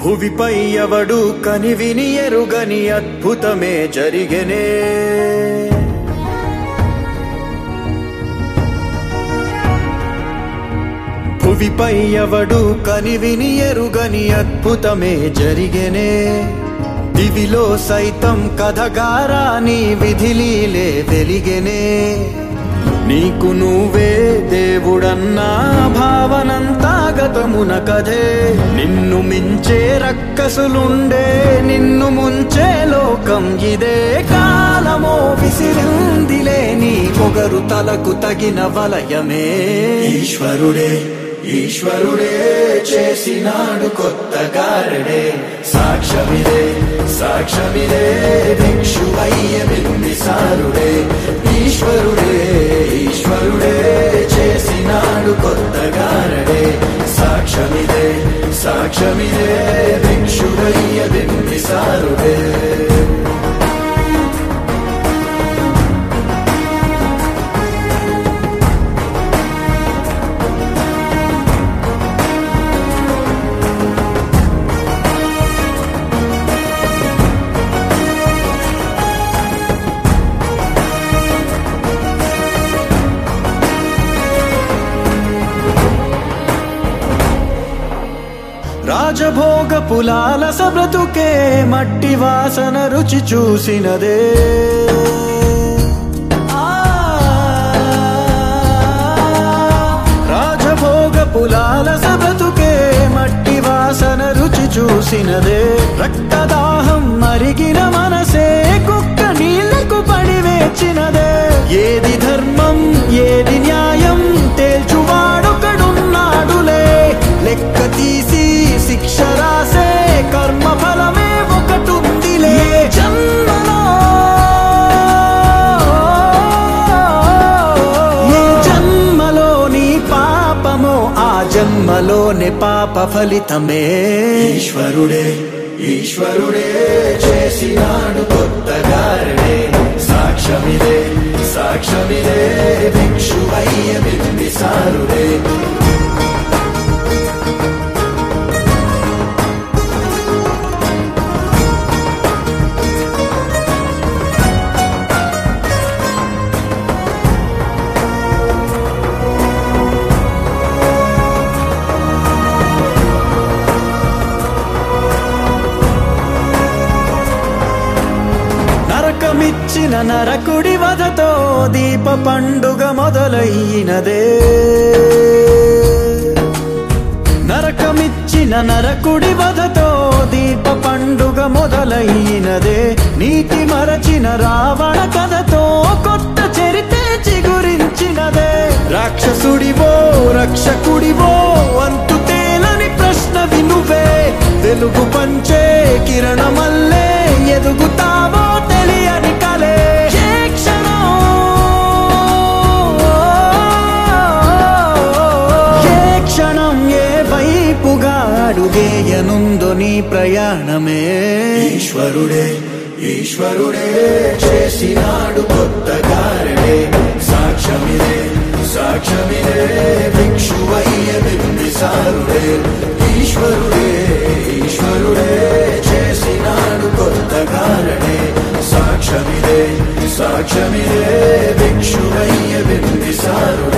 భువిపై ఎవడు కనివిని ఎరుగని అద్భుతమే జరిగెనే భువిపై ఎవడు కనివిని ఎరుగని అద్భుతమే జరిగెనే దివిలో సైతం కథగారా నీ విధిలీలే వెలిగెనే నీకు నువ్వే దేవుడన్నా భావనంతా గతమున కదే నిన్ను మించే రక్కసులుండే నిన్ను ముంచే లోకం ఇదే కాలమో విసిరిందిలే నీ పొగరు తలకు తగిన వలయమే ఈశ్వరుడే ఈశ్వరుడే చేసినాడు కొత్త గారడే సాక్ష్యమిదే సాక్ష్యమిదే భిక్షువయ్య బింబిసారుడే ఈశ్వరుడే ఈశ్వరుడే చేసినాడు కొత్త గారడే సాక్ష్యమిదే సాక్ష్యమిదే భిక్షువయ్య బింబిసారుడే రాజభోగ పులాల సబ్రతుకే మట్టి వాసన రుచి చూసినదే ఆ, రాజభోగ పులాల సబ్రతుకే మట్టి వాసన రుచి చూసినదే రక్తదాహం మరిగిన మనసే కుక్క నీళ్లకు పడి వేచినదే ఏది ధర్మం ఏది న్యాయం తేల్చువాడొకడున్నాడులే లెక్క తీసి శిక్ష రాసే కర్మ ఫలమే ఒకటుందిలే జన్మలో ఏ జన్మలోని పాపమో ఆ జన్మలోని పాప ఫలితమే ఈశ్వరుడే ఈశ్వరుడే చేసినాడు కొత్త గారడే సాక్ష్యమిదే సాక్ష్యమిదే భిక్షువయ్య బింబిసారుడే నరకమిచ్చిన నరకుడి వధతో దీప పండుగ మొదలయ్యినదే నరకమిచ్చిన నరకుడి వధతో దీప పండుగ మొదలయ్యినదే నీతి మరచిన రావణ కథతో కొత్త చరితే చిగురించినదే రాక్షసుడివో రక్షకుడివో అంతు తేలని ప్రశ్న వినువే వెలుగు పంచే కిరణమల్లే ఎదుగుతావో తెలియని కలే ఏ క్షణం ఏ క్షణం ఏ వైపుగా అడుగేయనుందో నీ ప్రయాణమే ఈశ్వరుడే ఈశ్వరుడే చేసినాడు కొత్త గారడే సాక్ష్యమిదే సాక్ష్యమిదే భిక్షువయ్య బింబిసారుడే ఈశ్వరుడే ఈశ్వరుడే చేసినాడు కొత్త గారడే సాక్ష్యమిదే సాక్ష్యమిదే భిక్షువయ్య బింబిసారుడే